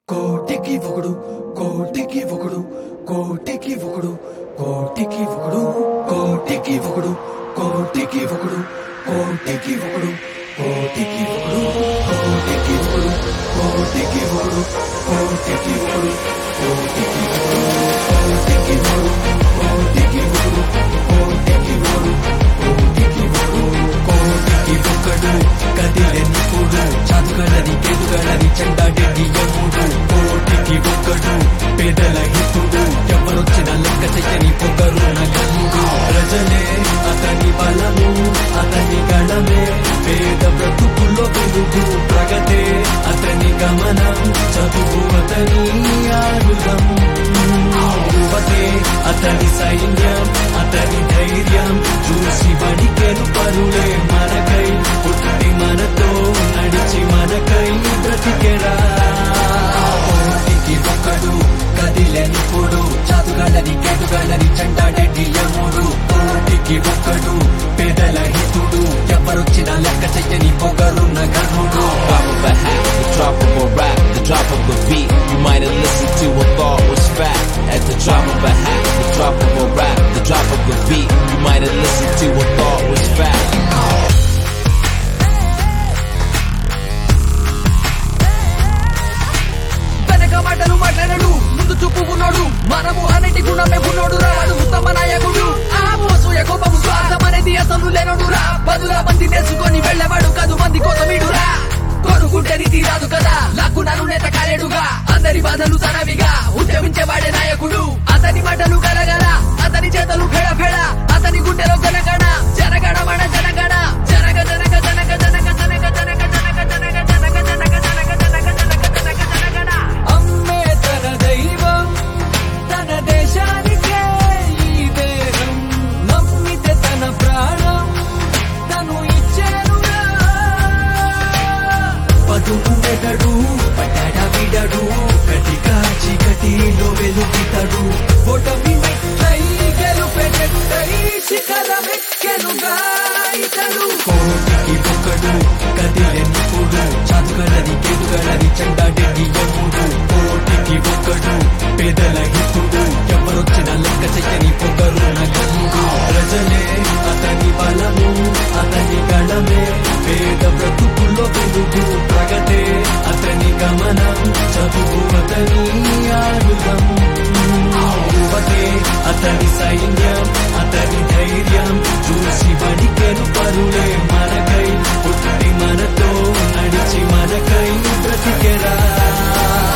కోటికి ఒకడు కోటికి ఒకడు కోటికి ఒకడు కోటికి ఒకడు కోటికి ఒకడు కోటికి ఒకడు కోటికి ఒకడు కోటికి ఒకడు కోటికి ఒకడు కోటికి ఒకడు కోటికి ఒకడు కోటికి ఒకడు కోటికి ఒకడు కోటికి ఒకడు కోటికి ఒకడు కోటికి ఒకడు కోటికి ఒకడు కదిలేని కూడు చదువుగలది కేదుగలది చెండాడేది యముడు కోటికి ఒక్కడు పేదల హితుడు ఎవరొచ్చిన లెక్క చెయ్యని పొగరు నయముడు ప్రజలే అతని బలము అతని గణమే పేద బ్రతుకుల్లో వెలుగు ప్రగతే అతని గమనం చదువు అతని ఆయుధం యువతే అతని సైన్యం అతని ధైర్యం చూసి వడికెను పరులే మనకై పుట్టి మనతో నడిచి మనకై బ్రతికెరా కోటికి ఒకడు కదిలేని పొడు చదువుగలని కేటుగలని చెండాడేటి యముడు కోటికి ఒక్కడు పేదల హితుడు ఎవరొచ్చిన లెక్క చెయ్యని పొగరున్న గనుడు Drop of a hat, the drop of a rap, the drop of a beat. You might have listened to and thought was fact. At the drop of a hat, the drop of a rap, the drop of a beat. You might have listened to and thought was fact. వెనక మాటలు మాట్లాడడు ముందు చూపు ఉన్నాడు మనము అన్నిటి గుణమే ఉన్నాడు రాడు ఉత్తమ నాయకుడు ఆ మోసు కోపము స్వార్థం అనేది అసలు లేనడు రా పదుల మంది నేర్చుకొని వెళ్ళేవాడు కాదు మంది కోసమీడురా కొనుక్కుంటేది తీరాదు కదా లాక్కున్నాను నేత కాలేడుగా అందరి బాధలు తనవిగా ఉద్యమించేవాడే నాయకుడు అతని మాటలు గలగల అతని చేతలు ఫెడ ఫెడ అతని గుండెలో జనగణ జనగణ మన జనగణ జనగ జనగ జనగ జనగ జనగ జనగ జనగ జనగ జనగ జనగ జనగ జనగ జనగ జనగ జనగణ అమ్మే తన దైవం తన దేశానికే ఈ దేహం నమ్మితే తన ప్రాణం తను ఇచ్చేనుగా పదువు మెదడు పట్టాడ విడడు కటిక చీకటిలో వెలుగుతాడు ఓటమి మెట్టై గెలుపెట్టై శిఖరమెక్కెనుగా ఇతడు కోటికి ఒకడు కదిలేని పొడు చదువుగలది కేదుగలది చెండాడేది యముడు కోటికి ఒకడు పేదల హితుడు ఎవరొచ్చిన లెక్క చెయ్యని పొగరు నయముడు ప్రజలే అతని బలము అతని గణమే పేద బ్రతుకుల్లో వెలుగు ప్రగతే అతని గమనం చదువు అతని ఆయుధం యువతే అతని సైన్యం అతని ధైర్యం చూసి వడికెను పరులే మనకై పుట్టి మనతో నడిచి మనకై బ్రతికెరా